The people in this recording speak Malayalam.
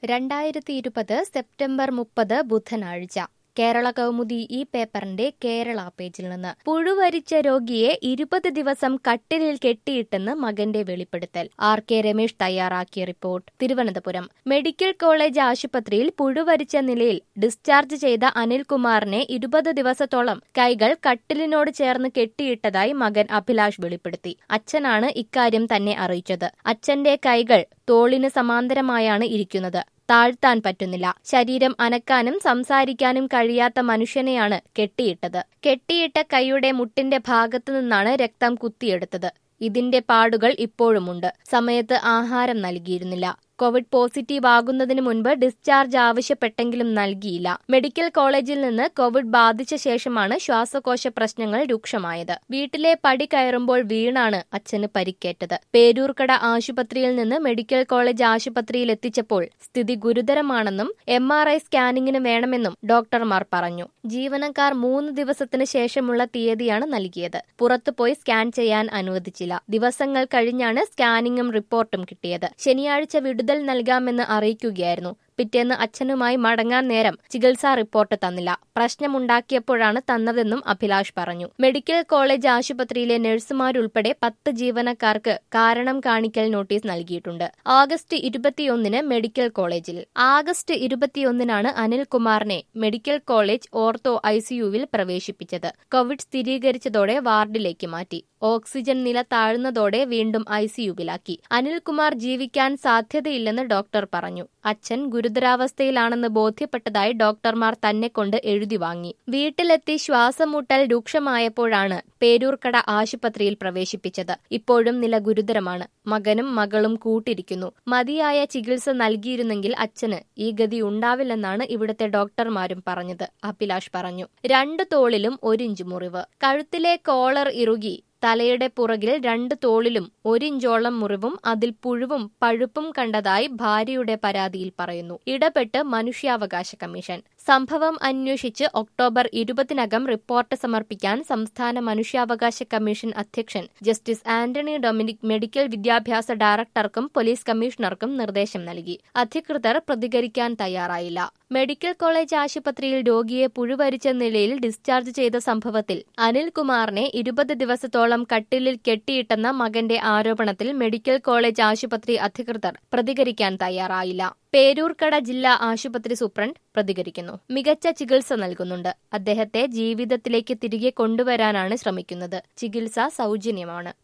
രണ്ടായിരത്തി ഇരുപത് സെപ്റ്റംബർ മുപ്പത് ബുധനാഴ്ച കേരള കൗമുദി ഈ പേപ്പറിന്റെ കേരള പേജിൽ നിന്ന് പുഴുവരിച്ച രോഗിയെ ഇരുപത് ദിവസം കട്ടിലിൽ കെട്ടിയിട്ടെന്ന് മകന്റെ വെളിപ്പെടുത്തൽ ആർ കെ രമേശ് തയ്യാറാക്കിയ റിപ്പോർട്ട് തിരുവനന്തപുരം മെഡിക്കൽ കോളേജ് ആശുപത്രിയിൽ പുഴുവരിച്ച നിലയിൽ ഡിസ്ചാർജ് ചെയ്ത അനിൽകുമാറിനെ ഇരുപത് ദിവസത്തോളം കൈകൾ കട്ടിലിനോട് ചേർന്ന് കെട്ടിയിട്ടതായി മകൻ അഭിലാഷ് വെളിപ്പെടുത്തി അച്ഛനാണ് ഇക്കാര്യം തന്നെ അറിയിച്ചത് അച്ഛന്റെ കൈകൾ തോളിന് സമാന്തരമായാണ് ഇരിക്കുന്നത് താഴ്ത്താൻ പറ്റുന്നില്ല ശരീരം അനക്കാനും സംസാരിക്കാനും കഴിയാത്ത മനുഷ്യനെയാണ് കെട്ടിയിട്ടത് കെട്ടിയിട്ട കൈയുടെ മുട്ടിന്റെ ഭാഗത്തു നിന്നാണ് രക്തം കുത്തിയെടുത്തത് ഇതിന്റെ പാടുകൾ ഇപ്പോഴുമുണ്ട് സമയത്ത് ആഹാരം നൽകിയിരുന്നില്ല കോവിഡ് പോസിറ്റീവ് ആകുന്നതിന് മുൻപ് ഡിസ്ചാർജ് ആവശ്യപ്പെട്ടെങ്കിലും നൽകിയില്ല മെഡിക്കൽ കോളേജിൽ നിന്ന് കോവിഡ് ബാധിച്ച ശേഷമാണ് ശ്വാസകോശ പ്രശ്നങ്ങൾ രൂക്ഷമായത് വീട്ടിലെ പടി കയറുമ്പോൾ വീണാണ് അച്ഛന് പരിക്കേറ്റത് പേരൂർക്കട ആശുപത്രിയിൽ നിന്ന് മെഡിക്കൽ കോളേജ് ആശുപത്രിയിൽ എത്തിച്ചപ്പോൾ സ്ഥിതി ഗുരുതരമാണെന്നും എം ആർ ഐ സ്കാനിങ്ങിന് വേണമെന്നും ഡോക്ടർമാർ പറഞ്ഞു ജീവനക്കാർ മൂന്ന് ദിവസത്തിന് ശേഷമുള്ള തീയതിയാണ് നൽകിയത് പുറത്തുപോയി സ്കാൻ ചെയ്യാൻ അനുവദിച്ചില്ല ദിവസങ്ങൾ കഴിഞ്ഞാണ് സ്കാനിങ്ങും റിപ്പോർട്ടും കിട്ടിയത് ശനിയാഴ്ച വിടുതൽ നൽകാമെന്ന് അറിയിക്കുകയായിരുന്നു പിറ്റേന്ന് അച്ഛനുമായി മടങ്ങാൻ നേരം ചികിത്സാ റിപ്പോർട്ട് തന്നില്ല പ്രശ്നമുണ്ടാക്കിയപ്പോഴാണ് തന്നതെന്നും അഭിലാഷ് പറഞ്ഞു മെഡിക്കൽ കോളേജ് ആശുപത്രിയിലെ നഴ്സുമാരുൾപ്പെടെ പത്ത് ജീവനക്കാർക്ക് കാരണം കാണിക്കൽ നോട്ടീസ് നൽകിയിട്ടുണ്ട് ആഗസ്റ്റ് ഇരുപത്തിയൊന്നിന് മെഡിക്കൽ കോളേജിൽ ആഗസ്റ്റ് ഇരുപത്തിയൊന്നിനാണ് അനിൽകുമാറിനെ മെഡിക്കൽ കോളേജ് ഓർത്തോ ഐസിയുവിൽ പ്രവേശിപ്പിച്ചത് കോവിഡ് സ്ഥിരീകരിച്ചതോടെ വാർഡിലേക്ക് മാറ്റി ഓക്സിജൻ നില താഴ്ന്നതോടെ വീണ്ടും ഐസിയുവിലാക്കി അനിൽകുമാർ ജീവിക്കാൻ സാധ്യതയില്ലെന്ന് ഡോക്ടർ പറഞ്ഞു അച്ഛൻ ഗുരുതരാവസ്ഥയിലാണെന്ന് ബോധ്യപ്പെട്ടതായി ഡോക്ടർമാർ തന്നെ കൊണ്ട് എഴുതി വാങ്ങി വീട്ടിലെത്തി ശ്വാസമുട്ടൽ രൂക്ഷമായപ്പോഴാണ് പേരൂർക്കട ആശുപത്രിയിൽ പ്രവേശിപ്പിച്ചത് ഇപ്പോഴും നില ഗുരുതരമാണ് മകനും മകളും കൂട്ടിരിക്കുന്നു മതിയായ ചികിത്സ നൽകിയിരുന്നെങ്കിൽ അച്ഛന് ഈ ഗതി ഉണ്ടാവില്ലെന്നാണ് ഇവിടുത്തെ ഡോക്ടർമാരും പറഞ്ഞത് അഭിലാഷ് പറഞ്ഞു രണ്ടു തോളിലും ഒരിഞ്ച് മുറിവ് കഴുത്തിലെ കോളർ ഇറുകി തലയുടെ പുറകിൽ രണ്ട് തോളിലും ഒരിഞ്ചോളം മുറിവും അതിൽ പുഴുവും പഴുപ്പും കണ്ടതായി ഭാര്യയുടെ പരാതിയിൽ പറയുന്നു ഇടപെട്ട് മനുഷ്യാവകാശ കമ്മീഷൻ സംഭവം അന്വേഷിച്ച് ഒക്ടോബർ ഇരുപതിനകം റിപ്പോർട്ട് സമർപ്പിക്കാൻ സംസ്ഥാന മനുഷ്യാവകാശ കമ്മീഷൻ അധ്യക്ഷൻ ജസ്റ്റിസ് ആന്റണി ഡൊമിനിക് മെഡിക്കൽ വിദ്യാഭ്യാസ ഡയറക്ടർക്കും പോലീസ് കമ്മീഷണർക്കും നിർദ്ദേശം നൽകി അധികൃതർ പ്രതികരിക്കാൻ തയ്യാറായില്ല മെഡിക്കൽ കോളേജ് ആശുപത്രിയിൽ രോഗിയെ പുഴുവരിച്ച നിലയിൽ ഡിസ്ചാർജ് ചെയ്ത സംഭവത്തിൽ അനിൽകുമാറിനെ ഇരുപത് ദിവസത്തോളം കട്ടിലിൽ കെട്ടിയിട്ടെന്ന മകന്റെ ആരോപണത്തിൽ മെഡിക്കൽ കോളേജ് ആശുപത്രി അധികൃതർ പ്രതികരിക്കാൻ തയ്യാറായില്ല പേരൂർക്കട ജില്ലാ ആശുപത്രി സൂപ്രണ്ട് പ്രതികരിക്കുന്നു മികച്ച ചികിത്സ നൽകുന്നുണ്ട് അദ്ദേഹത്തെ ജീവിതത്തിലേക്ക് തിരികെ കൊണ്ടുവരാനാണ് ശ്രമിക്കുന്നത് ചികിത്സ സൗജന്യമാണ്